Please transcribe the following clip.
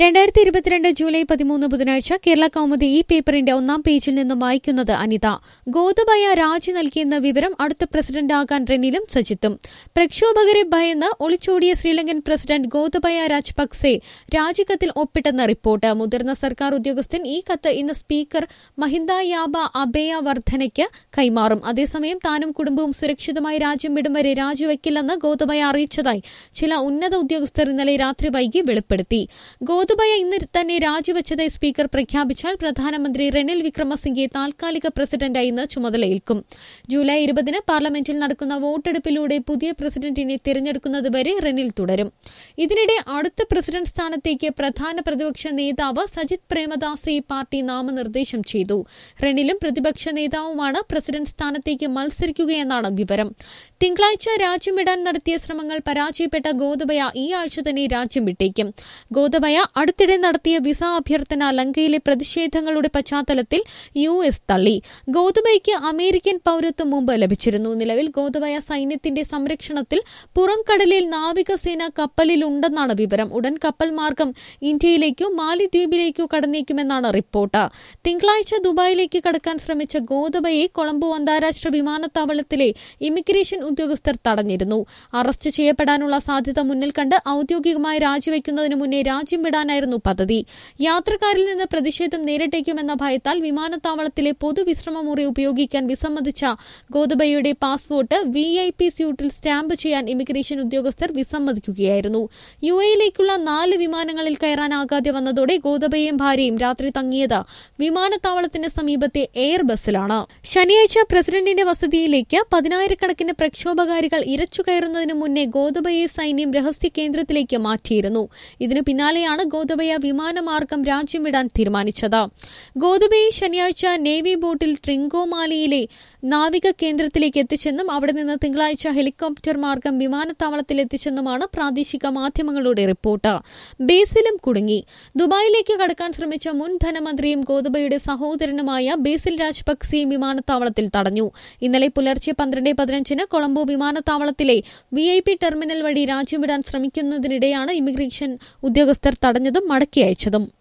രണ്ടായിരത്തി ഇരുപത്തിരണ്ട് ജൂലൈ പതിമൂന്ന് ബുധനാഴ്ച കേരള കൗമുദി ഈ പേപ്പറിന്റെ ഒന്നാം പേജിൽ നിന്നും വായിക്കുന്നത് അനിത ഗോതബയ രാജി നൽകിയെന്ന വിവരം അടുത്ത പ്രസിഡന്റാകാൻ റെനിലും സജിത്തും പ്രക്ഷോഭകരെ ഭയന്ന് ഒളിച്ചോടിയ ശ്രീലങ്കൻ പ്രസിഡന്റ് ഗോതബയ രാജപക്സെ രാജിക്കത്തിൽ ഒപ്പിട്ടെന്ന റിപ്പോർട്ട് മുതിർന്ന സർക്കാർ ഉദ്യോഗസ്ഥൻ ഈ കത്ത് ഇന്ന് സ്പീക്കർ മഹിന്ദ യാബ അബേയ വർദ്ധനയ്ക്ക് കൈമാറും അതേസമയം താനും കുടുംബവും സുരക്ഷിതമായി രാജ്യം വിടും വരെ രാജിവെക്കില്ലെന്ന് ഗോതബയ അറിയിച്ചതായി ചില ഉന്നത ഉദ്യോഗസ്ഥർ ഇന്നലെ രാത്രി വൈകി വെളിപ്പെടുത്തി ഗോതബയ ഇന്ന് തന്നെ രാജിവെച്ചതായി സ്പീക്കർ പ്രഖ്യാപിച്ചാൽ പ്രധാനമന്ത്രി റെനിൽ വിക്രമസിംഗെ താൽക്കാലിക പ്രസിഡന്റായി ഇന്ന് ചുമതലയേൽക്കും ജൂലൈ ഇരുപതിന് പാർലമെന്റിൽ നടക്കുന്ന വോട്ടെടുപ്പിലൂടെ പുതിയ പ്രസിഡന്റിനെ തിരഞ്ഞെടുക്കുന്നതുവരെ റെനിൽ തുടരും ഇതിനിടെ അടുത്ത പ്രസിഡന്റ് സ്ഥാനത്തേക്ക് പ്രധാന പ്രതിപക്ഷ നേതാവ് സജിത് പ്രേമദാസെ പാർട്ടി നാമനിർദ്ദേശം ചെയ്തു റെനിലും പ്രതിപക്ഷ നേതാവുമാണ് പ്രസിഡന്റ് സ്ഥാനത്തേക്ക് മത്സരിക്കുകയെന്നാണ് വിവരം തിങ്കളാഴ്ച രാജ്യം വിടാൻ നടത്തിയ ശ്രമങ്ങൾ പരാജയപ്പെട്ട ഗോതബയ ഈ ആഴ്ച തന്നെ രാജ്യം വിട്ടേക്കും ഗോതബയ അടുത്തിടെ നടത്തിയ വിസ അഭ്യർത്ഥന ലങ്കയിലെ പ്രതിഷേധങ്ങളുടെ പശ്ചാത്തലത്തിൽ യു എസ് തള്ളി ഗോതബയ്ക്ക് അമേരിക്കൻ പൌരത്വം മുമ്പ് ലഭിച്ചിരുന്നു നിലവിൽ ഗോതബയ സൈന്യത്തിന്റെ സംരക്ഷണത്തിൽ പുറംകടലിൽ നാവികസേന കപ്പലിലുണ്ടെന്നാണ് വിവരം ഉടൻ കപ്പൽ മാർഗം ഇന്ത്യയിലേക്കോ മാലിദ്വീപിലേക്കോ കടന്നേക്കുമെന്നാണ് റിപ്പോർട്ട് തിങ്കളാഴ്ച ദുബായിലേക്ക് കടക്കാൻ ശ്രമിച്ച ഗോതബയെ കൊളംബോ അന്താരാഷ്ട്ര വിമാനത്താവളത്തിലെ ഇമിഗ്രേഷൻ ഉദ്യോഗസ്ഥർ തടഞ്ഞിരുന്നു അറസ്റ്റ് ചെയ്യപ്പെടാനുള്ള സാധ്യത മുന്നിൽ കണ്ട് ഔദ്യോഗികമായി രാജിവെക്കുന്നതിന് മുന്നേ രാജ്യം വിടാനായിരുന്നു പദ്ധതി യാത്രക്കാരിൽ നിന്ന് പ്രതിഷേധം നേരിട്ടേക്കുമെന്ന ഭയത്താൽ വിമാനത്താവളത്തിലെ പൊതുവിശ്രമ മുറി ഉപയോഗിക്കാൻ വിസമ്മതിച്ച ഗോതബയുടെ പാസ്പോർട്ട് വി ഐ പി സ്യൂട്ടിൽ സ്റ്റാമ്പ് ചെയ്യാൻ ഇമിഗ്രേഷൻ ഉദ്യോഗസ്ഥർ വിസമ്മതിക്കുകയായിരുന്നു യു എയിലേക്കുള്ള നാല് വിമാനങ്ങളിൽ കയറാനാകാതെ വന്നതോടെ ഗോതബയും ഭാര്യയും രാത്രി തങ്ങിയത് വിമാനത്താവളത്തിന് സമീപത്തെ എയർ ബസ്സിലാണ് ശനിയാഴ്ച പ്രസിഡന്റിന്റെ വസതിയിലേക്ക് പതിനായിരക്കണക്കിന് പ്രക്ഷോഭകാരികൾ ഇരച്ചു കയറുന്നതിന് മുന്നേ ഗോതബയെ സൈന്യം രഹസ്യ കേന്ദ്രത്തിലേക്ക് മാറ്റിയിരുന്നു ഇതിനു പിന്നാലെയാണ് ഗോതബയ വിമാനമാർഗം രാജ്യം വിടാൻ തീരുമാനിച്ചത് ഗോതബയെ ശനിയാഴ്ച നേവി ബോട്ടിൽ ട്രിങ്കോമാലിയിലെ നാവിക കേന്ദ്രത്തിലേക്ക് എത്തിച്ചെന്നും അവിടെ നിന്ന് തിങ്കളാഴ്ച ഹെലികോപ്റ്റർ മാർഗം വിമാനത്താവളത്തിൽ എത്തിച്ചെന്നുമാണ് പ്രാദേശിക മാധ്യമങ്ങളുടെ റിപ്പോർട്ട് ബേസിലും കുടുങ്ങി ദുബായിലേക്ക് കടക്കാൻ ശ്രമിച്ച മുൻ ധനമന്ത്രിയും ഗോതബയുടെ സഹോദരനുമായ ബേസിൽ രാജപക്സെയും വിമാനത്താവളത്തിൽ തടഞ്ഞു ഇന്നലെ പുലർച്ചെ പന്ത്രണ്ട് പതിനഞ്ചിന് കൊളംബോ വിമാനത്താവളത്തിലെ വി ഐ പി ടെർമിനൽ വഴി രാജ്യം വിടാൻ ശ്രമിക്കുന്നതിനിടെയാണ് ഇമിഗ്രേഷൻ ഉദ്യോഗസ്ഥർ തടഞ്ഞതും മടക്കി അയച്ചതും